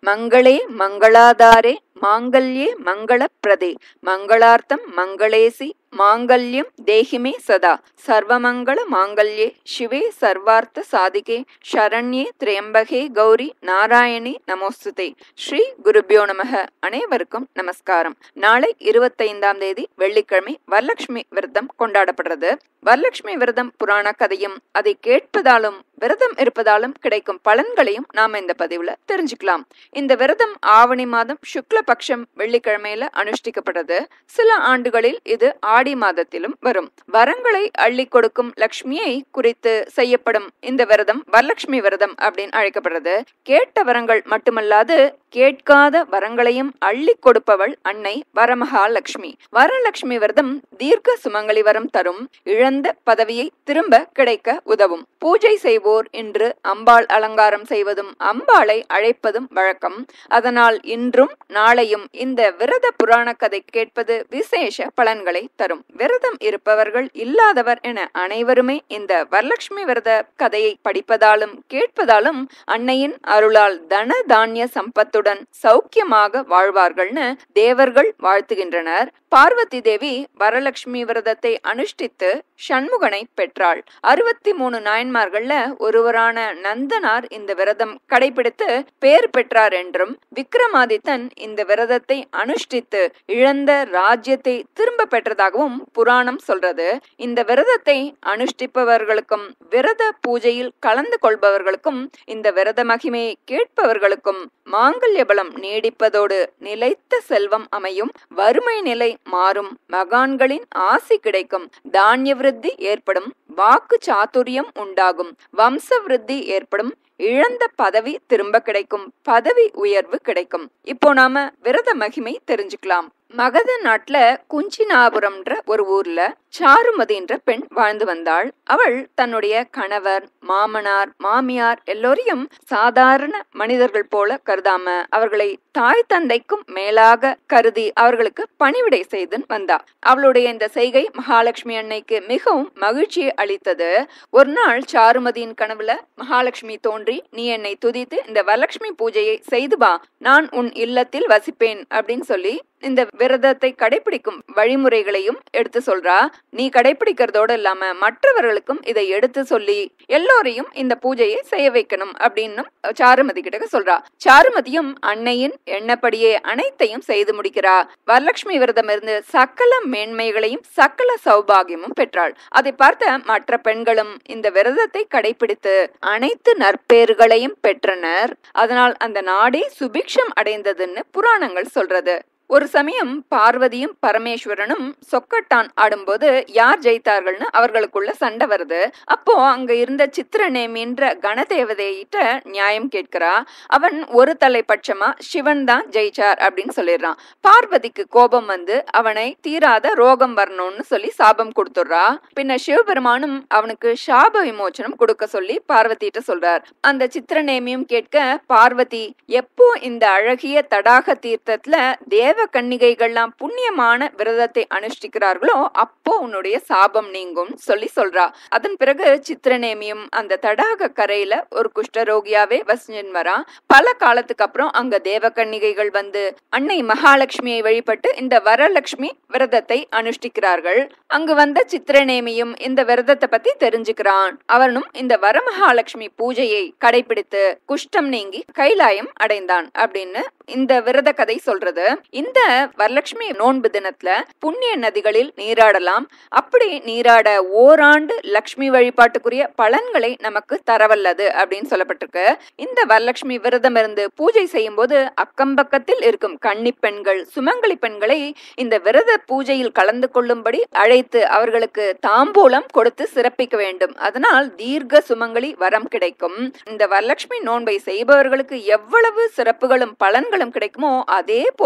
மங்களே மங்களாதாரே மாங்கல்யே மங்களப்பிரதே மங்களார்த்தம் மங்களேசி மாங்கல்யம் தேஹிமே சதா சர்வமங்கள மாங்கல்யே சிவே சர்வார்த்த சாதிகே ஷரண்யே திரியம்பகே கௌரி நாராயணி நமோஸ்துதே ஸ்ரீ குருபியோ நமக அனைவருக்கும் நமஸ்காரம் நாளை இருபத்தைந்தாம் தேதி வெள்ளிக்கிழமை வரலட்சுமி விரதம் கொண்டாடப்படுறது வரலட்சுமி விரதம் புராண கதையும் அதை கேட்பதாலும் விரதம் இருப்பதாலும் கிடைக்கும் பலன்களையும் நாம இந்த பதிவுல தெரிஞ்சுக்கலாம் இந்த விரதம் ஆவணி மாதம் சுக்ல பட்சம் வெள்ளிக்கிழமையில அனுஷ்டிக்கப்படுறது சில ஆண்டுகளில் இது ஆடி மாதத்திலும் வரும் வரங்களை அள்ளி கொடுக்கும் லக்ஷ்மியை குறித்து செய்யப்படும் இந்த விரதம் வரலட்சுமி விரதம் அப்படின்னு அழைக்கப்படுறது கேட்ட வரங்கள் மட்டுமல்லாது கேட்காத வரங்களையும் அள்ளி கொடுப்பவள் அன்னை வரமகாலட்சுமி வரலட்சுமி விரதம் தீர்க்க சுமங்கலி வரம் தரும் இழந்த பதவியை திரும்ப கிடைக்க உதவும் பூஜை செய்வோர் இன்று அம்பாள் அலங்காரம் செய்வதும் அம்பாளை அழைப்பதும் வழக்கம் அதனால் இன்றும் நாளையும் இந்த விரத புராண கதை கேட்பது விசேஷ பலன்களை தரும் விரதம் இருப்பவர்கள் இல்லாதவர் என அனைவருமே இந்த வரலட்சுமி விரத கதையை படிப்பதாலும் கேட்பதாலும் அன்னையின் அருளால் தன தானிய சம்பத்துடன் சௌக்கியமாக வாழ்வார்கள்னு தேவர்கள் வாழ்த்துகின்றனர் பார்வதி தேவி வரலட்சுமி விரதத்தை அனுஷ்டித்து சண்முகனை பெற்றாள் அறுபத்தி மூணு நாயன்மார்கள்ல ஒருவரான நந்தனார் இந்த விரதம் கடைபிடித்து பேர் பெற்றார் என்றும் விக்ரமாதித்தன் இந்த விரதத்தை அனுஷ்டித்து இழந்த ராஜ்யத்தை திரும்ப பெற்றதாகவும் புராணம் சொல்றது இந்த விரதத்தை அனுஷ்டிப்பவர்களுக்கும் விரத பூஜையில் கலந்து கொள்பவர்களுக்கும் இந்த விரத மகிமையை கேட்பவர்களுக்கும் மாங்கல்ய பலம் நீடிப்பதோடு நிலைத்த செல்வம் அமையும் வறுமை நிலை மாறும் மகான்களின் ஆசி கிடைக்கும் தானிய விருத்தி ஏற்படும் வாக்கு சாதுரியம் உண்டாகும் வம்ச விருத்தி ஏற்படும் இழந்த பதவி திரும்ப கிடைக்கும் பதவி உயர்வு கிடைக்கும் இப்போ நாம விரத மகிமை தெரிஞ்சுக்கலாம் மகத நாட்டுல குஞ்சினாபுரம்ன்ற ஒரு ஊர்ல சாருமதின்ற பெண் வாழ்ந்து வந்தாள் அவள் தன்னுடைய கணவர் மாமனார் மாமியார் எல்லோரையும் சாதாரண மனிதர்கள் போல கருதாம அவர்களை தாய் தந்தைக்கும் மேலாக கருதி அவர்களுக்கு பணிவிடை செய்து வந்தா அவளுடைய இந்த செய்கை மகாலட்சுமி அன்னைக்கு மிகவும் மகிழ்ச்சியை அளித்தது ஒரு நாள் சாருமதியின் கனவுல மகாலட்சுமி தோன்றி நீ என்னை துதித்து இந்த வரலட்சுமி பூஜையை செய்து வா நான் உன் இல்லத்தில் வசிப்பேன் அப்படின்னு சொல்லி இந்த விரதத்தை கடைபிடிக்கும் வழிமுறைகளையும் எடுத்து சொல்றா நீ கடைபிடிக்கிறதோட இல்லாம மற்றவர்களுக்கும் இதை எடுத்து சொல்லி எல்லோரையும் இந்த பூஜையை செய்ய வைக்கணும் அப்படின்னு சாருமதி கிட்ட சொல்றா சாருமதியும் அன்னையின் எண்ணப்படியே அனைத்தையும் செய்து முடிக்கிறா வரலட்சுமி விரதம் இருந்து சகல மேன்மைகளையும் சகல சௌபாகியமும் பெற்றாள் அதை பார்த்த மற்ற பெண்களும் இந்த விரதத்தை கடைபிடித்து அனைத்து நற்பேறுகளையும் பெற்றனர் அதனால் அந்த நாடே சுபிக்ஷம் அடைந்ததுன்னு புராணங்கள் சொல்றது ஒரு சமயம் பார்வதியும் பரமேஸ்வரனும் சொக்கட்டான் ஆடும்போது யார் ஜெயித்தார்கள்னு அவர்களுக்குள்ள சண்டை வருது அப்போ அங்க இருந்த சித்திரநேமின்ற கணதேவதையிட்ட நியாயம் கேட்கிறா அவன் ஒரு தலைபட்சமா சிவன் தான் ஜெயிச்சார் அப்படின்னு சொல்லிடுறான் பார்வதிக்கு கோபம் வந்து அவனை தீராத ரோகம் வரணும்னு சொல்லி சாபம் கொடுத்துடுறா பின்ன சிவபெருமானும் அவனுக்கு சாப விமோச்சனம் கொடுக்க சொல்லி பார்வதிட்ட சொல்றார் அந்த சித்திரநேமியும் கேட்க பார்வதி எப்போ இந்த அழகிய தடாக தீர்த்தத்துல தேவ கன்னிகைகள்லாம் புண்ணியமான விரதத்தை அனுஷ்டிக்கிறார்களோ அப்போ உன்னுடைய சாபம் நீங்கும் சொல்லி சொல்றா அதன் பிறகு சித்திரநேமியும் அந்த தடாக கரையில ஒரு குஷ்டரோகியாவே வசிஞ்சன் வரா பல காலத்துக்கு அப்புறம் அங்க தேவ கன்னிகைகள் வந்து அன்னை மகாலட்சுமியை வழிபட்டு இந்த வரலட்சுமி விரதத்தை அனுஷ்டிக்கிறார்கள் அங்கு வந்த சித்திரநேமியும் இந்த விரதத்தை பத்தி தெரிஞ்சுக்கிறான் அவனும் இந்த வரமகாலட்சுமி பூஜையை கடைபிடித்து குஷ்டம் நீங்கி கைலாயம் அடைந்தான் அப்படின்னு இந்த விரத கதை சொல்றது இந்த வரலட்சுமி நோன்பு தினத்துல புண்ணிய நதிகளில் நீராடலாம் அப்படி நீராட ஓராண்டு லக்ஷ்மி வழிபாட்டுக்குரிய பலன்களை நமக்கு தரவல்லது அப்படின்னு சொல்லப்பட்டிருக்கு இந்த வரலட்சுமி விரதம் இருந்து பூஜை செய்யும் போது அக்கம் பக்கத்தில் இருக்கும் கன்னி பெண்கள் சுமங்கலி பெண்களை இந்த விரத பூஜையில் கலந்து கொள்ளும்படி அழைத்து அவர்களுக்கு தாம்பூலம் கொடுத்து சிறப்பிக்க வேண்டும் அதனால் தீர்க்க சுமங்கலி வரம் கிடைக்கும் இந்த வரலட்சுமி நோன்பை செய்பவர்களுக்கு எவ்வளவு சிறப்புகளும் பலன்களும் கிடைக்குமோ அதே போல் அதில்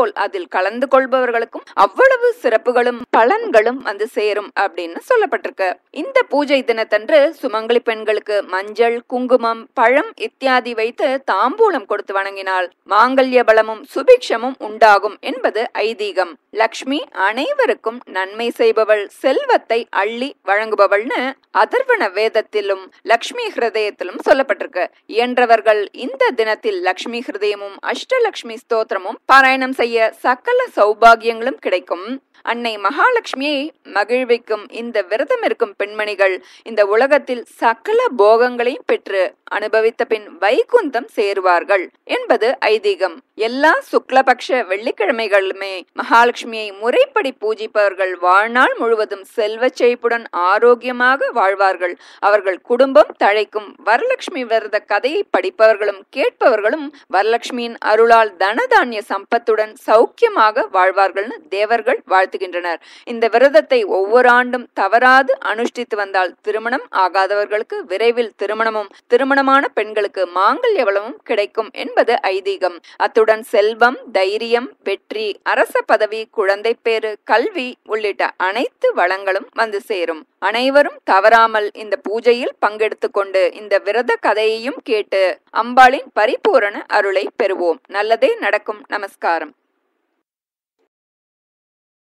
கலந்து கொள்பவர்களுக்கும் அவ்வளவு சிறப்புகளும் பலன்களும் வந்து சேரும் அப்படின்னு சொல்லப்பட்டிருக்கு இந்த பூஜை தினத்தன்று சுமங்கலி பெண்களுக்கு மஞ்சள் குங்குமம் பழம் இத்தியாதி வைத்து தாம்பூலம் கொடுத்து வணங்கினால் மாங்கல்ய பலமும் சுபிக்ஷமும் உண்டாகும் என்பது ஐதீகம் லக்ஷ்மி அனைவருக்கும் நன்மை செய்பவள் செல்வத்தை அள்ளி வழங்குபவள்னு அதர்வண வேதத்திலும் லக்ஷ்மி ஹிருதயத்திலும் சொல்லப்பட்டிருக்கு இயன்றவர்கள் இந்த தினத்தில் லக்ஷ்மி ஹிருதயமும் அஷ்டலக்ஷ்மி ஸ்தோத்திரமும் பாராயணம் செய்ய சகல சௌபாகியங்களும் கிடைக்கும் அன்னை மகாலட்சுமியை மகிழ்விக்கும் இந்த விரதம் இருக்கும் பெண்மணிகள் இந்த உலகத்தில் சகல போகங்களையும் பெற்று அனுபவித்த பின் வைகுந்தம் சேருவார்கள் என்பது ஐதீகம் எல்லா சுக்லபக்ஷ வெள்ளிக்கிழமைகளுமே மகாலட்சுமியை முறைப்படி பூஜிப்பவர்கள் வாழ்நாள் முழுவதும் செல்வ செழிப்புடன் ஆரோக்கியமாக வாழ்வார்கள் அவர்கள் குடும்பம் தழைக்கும் வரலட்சுமி விரத கதையை படிப்பவர்களும் கேட்பவர்களும் வரலட்சுமியின் அருளால் தனதானிய சம்பத்துடன் சௌக்கியமாக வாழ்வார்கள்னு தேவர்கள் வாழ்த்துகின்றனர் இந்த விரதத்தை ஒவ்வொரு ஆண்டும் தவறாது அனுஷ்டித்து வந்தால் திருமணம் ஆகாதவர்களுக்கு விரைவில் திருமணமும் திருமணமான பெண்களுக்கு மாங்கல்ய வளமும் கிடைக்கும் என்பது ஐதீகம் அத்துடன் செல்வம் தைரியம் வெற்றி அரச பதவி குழந்தை பேறு கல்வி உள்ளிட்ட அனைத்து வளங்களும் வந்து சேரும் அனைவரும் தவறாமல் இந்த பூஜையில் பங்கெடுத்து கொண்டு இந்த விரத கதையையும் கேட்டு அம்பாளின் பரிபூரண அருளை பெறுவோம் நல்லதே நடக்கும் நமஸ்காரம்